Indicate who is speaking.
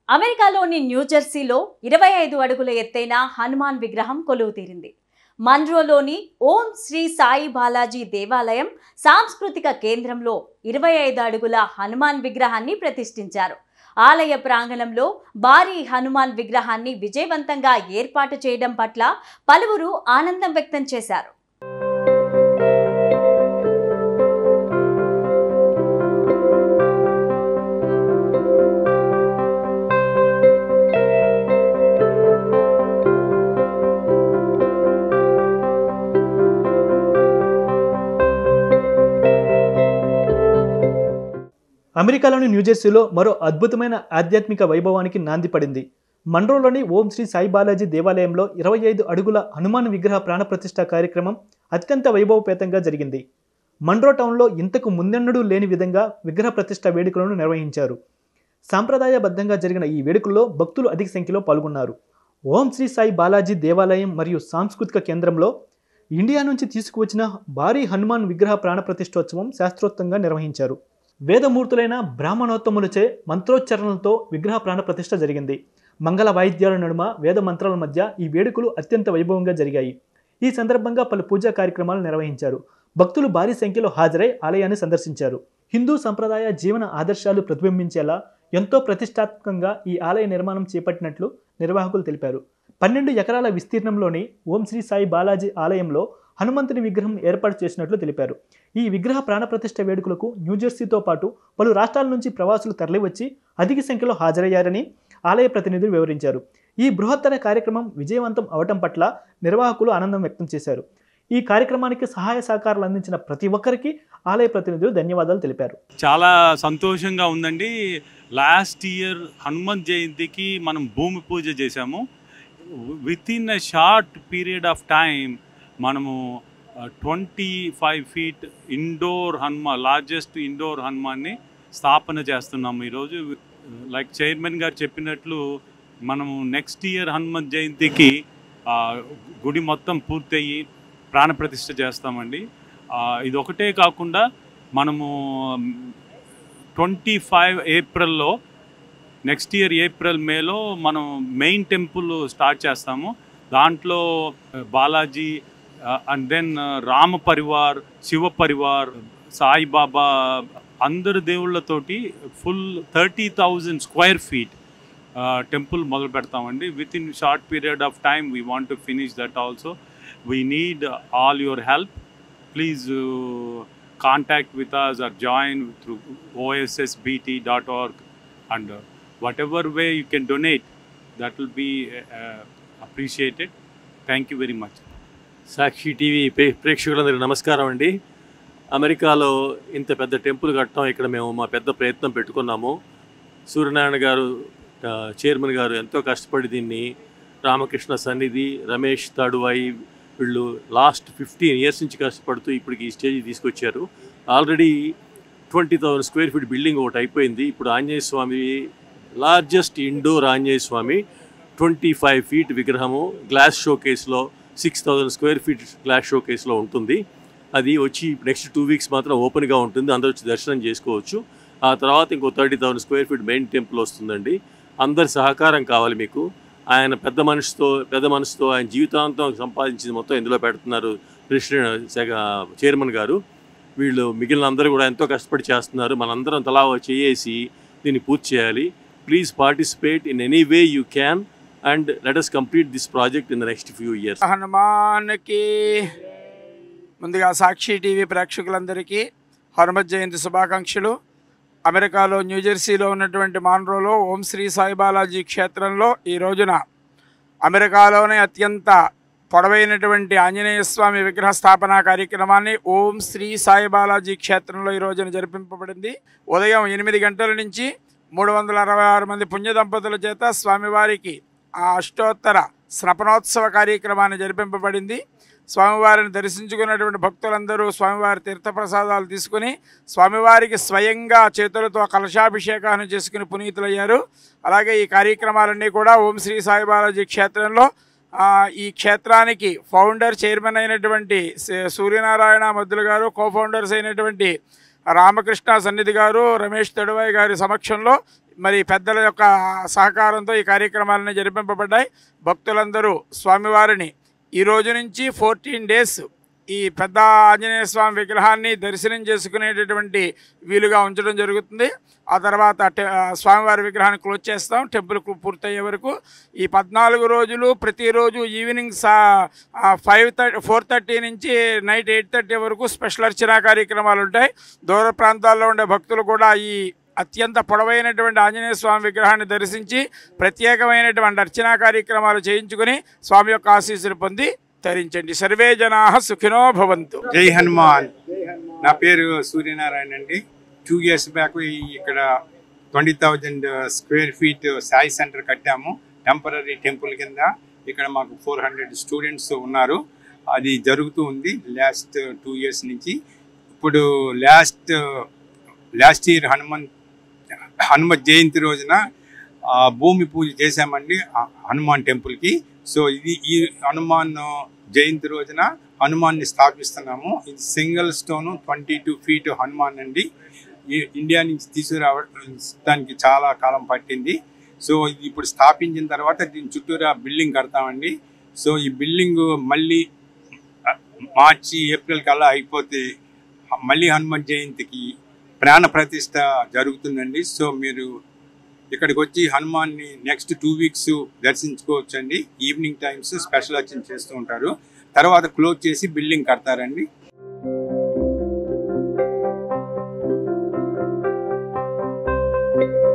Speaker 1: అమెరికాలోని న్యూజెర్సీలో ఇరవై ఐదు అడుగుల ఎత్తైన హనుమాన్ విగ్రహం కొలువు తీరింది మన్రోలోని ఓం శ్రీ సాయి బాలాజీ దేవాలయం సాంస్కృతిక కేంద్రంలో ఇరవై ఐదు అడుగుల హనుమాన్ విగ్రహాన్ని ప్రతిష్ఠించారు ఆలయ ప్రాంగణంలో భారీ హనుమాన్ విగ్రహాన్ని విజయవంతంగా ఏర్పాటు చేయడం పట్ల పలువురు ఆనందం వ్యక్తం చేశారు
Speaker 2: అమెరికాలోని న్యూజెర్సీలో మరో అద్భుతమైన ఆధ్యాత్మిక వైభవానికి నాంది పడింది మన్రోలోని ఓం శ్రీ సాయి బాలాజీ దేవాలయంలో ఇరవై ఐదు అడుగుల హనుమాన్ విగ్రహ ప్రాణప్రతిష్ఠ కార్యక్రమం అత్యంత వైభవపేతంగా జరిగింది మన్రో టౌన్లో ఇంతకు ముందెన్నడూ లేని విధంగా విగ్రహ ప్రతిష్ఠ వేడుకలను నిర్వహించారు సాంప్రదాయబద్ధంగా జరిగిన ఈ వేడుకల్లో భక్తులు అధిక సంఖ్యలో పాల్గొన్నారు ఓం శ్రీ సాయి బాలాజీ దేవాలయం మరియు సాంస్కృతిక కేంద్రంలో ఇండియా నుంచి తీసుకువచ్చిన భారీ హనుమాన్ విగ్రహ ప్రాణప్రతిష్ఠోత్సవం శాస్త్రోక్తంగా నిర్వహించారు వేదమూర్తులైన బ్రాహ్మణోత్తములచే మంత్రోచ్చరణలతో విగ్రహ ప్రాణప్రతిష్ఠ జరిగింది మంగళ వాయిద్యాల నడుమ వేద మంత్రాల మధ్య ఈ వేడుకలు అత్యంత వైభవంగా జరిగాయి ఈ సందర్భంగా పలు పూజా కార్యక్రమాలు నిర్వహించారు భక్తులు భారీ సంఖ్యలో హాజరై ఆలయాన్ని సందర్శించారు హిందూ సంప్రదాయ జీవన ఆదర్శాలు ప్రతిబింబించేలా ఎంతో ప్రతిష్టాత్మకంగా ఈ ఆలయ నిర్మాణం చేపట్టినట్లు నిర్వాహకులు తెలిపారు పన్నెండు ఎకరాల విస్తీర్ణంలోని ఓం శ్రీ సాయి బాలాజీ ఆలయంలో హనుమంతుని విగ్రహం ఏర్పాటు చేసినట్లు తెలిపారు ఈ విగ్రహ ప్రాణప్రతిష్ఠ వేడుకలకు న్యూజెర్సీతో పాటు పలు రాష్ట్రాల నుంచి ప్రవాసులు తరలివచ్చి అధిక సంఖ్యలో హాజరయ్యారని ఆలయ ప్రతినిధులు వివరించారు ఈ బృహత్తర కార్యక్రమం విజయవంతం అవటం పట్ల నిర్వాహకులు ఆనందం వ్యక్తం చేశారు ఈ కార్యక్రమానికి సహాయ సహకారాలు అందించిన ప్రతి ఒక్కరికి ఆలయ ప్రతినిధులు ధన్యవాదాలు తెలిపారు
Speaker 3: చాలా సంతోషంగా ఉందండి లాస్ట్ ఇయర్ హనుమంత్ జయంతికి మనం భూమి పూజ చేశాము with in a short period of time మనము twenty five feet indoor Hanuma largest indoor హనుమాన్ని స్థాపన చేస్తున్నాము ఈరోజు లైక్ చైర్మన్ గారు చెప్పినట్లు మనము నెక్స్ట్ ఇయర్ హనుమంత్ జయంతికి ఆ, గుడి మొత్తం పూర్తయ్యి ప్రాణప్రతిష్ఠ చేస్తామండి ఆ, ఇది ఒకటే కాకుండా మనము ట్వంటీ ఫైవ్ ఏప్రిల్లో నెక్స్ట్ ఇయర్ ఏప్రిల్ మేలో మనం మెయిన్ టెంపుల్ స్టార్ట్ చేస్తాము దాంట్లో ఆ, బాలాజీ అండ్ దెన్ రామ పరివార్ శివ పరివార్ సాయిబాబా అందరు దేవుళ్ళతోటి full thirty thousand square feet temple మొదలు పెడతామండి with in short period of time we want to finish that also we need all your help please uh, contact with us or join through ossbt.org and uh, whatever way you can donate that will be uh, appreciated thank you very much
Speaker 4: Sakshi TV ప్రే- ప్రేక్షకులందరికీ నమస్కారం అండి అమెరికాలో ఇంత పెద్ద temple కట్టడం ఇక్కడ మేము మా పెద్ద ప్రయత్నం పెట్టుకున్నాము సూర్యనారాయణ గారు ఆ, చైర్మన్ గారు ఎంతో కష్టపడి దీన్ని రామకృష్ణ సన్నిధి రమేష్ తాడువాయి వీళ్ళు లాస్ట్ ఫిఫ్టీన్ ఇయర్స్ నుంచి కష్టపడుతూ ఇప్పటికి ఈ స్టేజ్ తీసుకొచ్చారు already twenty thousand square feet building ఒకటి అయిపోయింది ఇప్పుడు Anjaneya Swamy largest indoor Anjaneya Swamy twenty five feet విగ్రహము గ్లాస్ షో కేసులో six thousand square feet glass show కేసులో ఉంటుంది అది వచ్చి నెక్స్ట్ టూ వీక్స్ మాత్రం ఓపెన్గా ఉంటుంది అందరూ వచ్చి దర్శనం చేసుకోవచ్చు ఆ తర్వాత ఇంకో thirty thousand square feet main temple వస్తుందండి అందరి సహకారం కావాలి మీకు ఆయన పెద్ద మనిషితో పెద్ద మనసుతో ఆయన జీవితాంతం సంపాదించింది మొత్తం ఇందులో పెడుతున్నారు ప్రెసిడెంట్ శాఖ చైర్మన్ గారు వీళ్ళు మిగిలిన అందరూ కూడా ఎంతో కష్టపడి చేస్తున్నారు మనందరం తలా ఓ చేసి దీన్ని పూర్తి చేయాలి please participate in any way you can and let us complete this project in the next few years
Speaker 5: హనుమాన్కి ముందుగా సాక్షి టీవీ ప్రేక్షకులందరికీ హనుమత్ జయంతి శుభాకాంక్షలు అమెరికాలో న్యూజెర్సీలో ఉన్నటువంటి మాన్రోలో ఓం శ్రీ సాయిబాలాజీ క్షేత్రంలో ఈ రోజున అమెరికాలోనే అత్యంత పొడవైనటువంటి ఆంజనేయ స్వామి విగ్రహ స్థాపన కార్యక్రమాన్ని ఓం శ్రీ సాయిబాలాజీ క్షేత్రంలో ఈ రోజున జరిపింపబడింది ఉదయం ఎనిమిది గంటల నుంచి మూడు వందల అరవై ఆరు మంది పుణ్య దంపతుల చేత స్వామివారికి ఆ అష్టోత్తర స్నపనోత్సవ కార్యక్రమాన్ని జరిపింపబడింది స్వామివారిని దర్శించుకున్నటువంటి భక్తులందరూ స్వామివారి తీర్థప్రసాదాలు తీసుకుని స్వామివారికి స్వయంగా చేతులతో కలశాభిషేకాన్ని చేసుకుని పునీతులయ్యారు అలాగే ఈ కార్యక్రమాలన్నీ కూడా ఓం శ్రీ సాయిబాలాజీ క్షేత్రంలో ఆ, ఈ క్షేత్రానికి ఫౌండర్ చైర్మన్ అయినటువంటి సే- సూర్యనారాయణ మద్దులు గారు కో ఫౌండర్స్ అయినటువంటి రామకృష్ణ సన్నిధి గారు రమేష్ తడువాయి గారి సమక్షంలో మరి పెద్దల యొక్క సహకారంతో ఈ కార్యక్రమాలన్నీ జరిపింపబడ్డాయి భక్తులందరూ స్వామివారిని ఈ రోజు నుంచి ఫోర్టీన్ డేస్ ఈ పెద్ద ఆంజనేయ స్వామి విగ్రహాన్ని దర్శనం చేసుకునేటటువంటి వీలుగా ఉంచడం జరుగుతుంది ఆ తర్వాత టె- ఆ, స్వామివారి విగ్రహాన్ని క్లోజ్ చేస్తాం టెంపుల్ కు- పూర్తయ్యే వరకు ఈ పద్నాలుగు రోజులు ప్రతిరోజు ఈవినింగ్ సా ఫైవ్ థర్టీ ఫోర్ థర్టీ నుంచి నైట్ ఎయిట్ థర్టీ వరకు స్పెషల్ అర్చనా కార్యక్రమాలు ఉంటాయి దూర ప్రాంతాల్లో ఉండే భక్తులు కూడా ఈ అత్యంత పొడవైనటువంటి ఆంజనేయ స్వామి విగ్రహాన్ని దర్శించి ప్రత్యేకమైనటువంటి అర్చనా కార్యక్రమాలు చేయించుకుని స్వామి యొక్క ఆశీస్సులు పొంది తరించండి సర్వే జనా సుఖినో భవంతు
Speaker 6: జై హనుమాన్ నా పేరు సూర్యనారాయణ అండి టూ ఇయర్స్ బ్యాక్ ఇక్కడ twenty thousand square feet Sai centre కట్టాము టెంపరీ టెంపుల్ కింద ఇక్కడ మాకు ఫోర్ హండ్రెడ్ స్టూడెంట్స్ ఉన్నారు అది జరుగుతూ ఉంది లాస్ట్ టూ ఇయర్స్ నుంచి ఇప్పుడు last last year Hanuman Hanuma Jayanti రోజున ఆ, భూమి పూజ చేశామండి ఆ హనుమాన్ టెంపుల్కి సో ఇది ఈ హనుమాన్ జయంతి రోజున హనుమాన్ని స్థాపిస్తున్నాము ఇది single stone twenty two feet Hanuman అండి ఈ ఇండియా నుంచి తీసుకురావడానికి చాలా కాలం పట్టింది సో ఇది ఇప్పుడు స్థాపించిన తర్వాత దీని చుట్టూరా బిల్డింగ్ కడతామండి సో ఈ బిల్డింగ్ మళ్ళీ ఆ, మార్చి ఏప్రిల్ కల్లా అయిపోతే మళ్ళీ హనుమత్ జయంతికి ప్రాణ ప్రతిష్ట జరుగుతుందండి సో మీరు ఇక్కడికి వచ్చి హనుమాన్ని నెక్స్ట్ టూ వీక్స్ దర్శించుకోవచ్చండి ఈవినింగ్ టైమ్స్ స్పెషల్ అర్చన చేస్తూ ఉంటారు తర్వాత క్లోజ్ చేసి బిల్డింగ్ కడతారండి
Speaker 7: thank you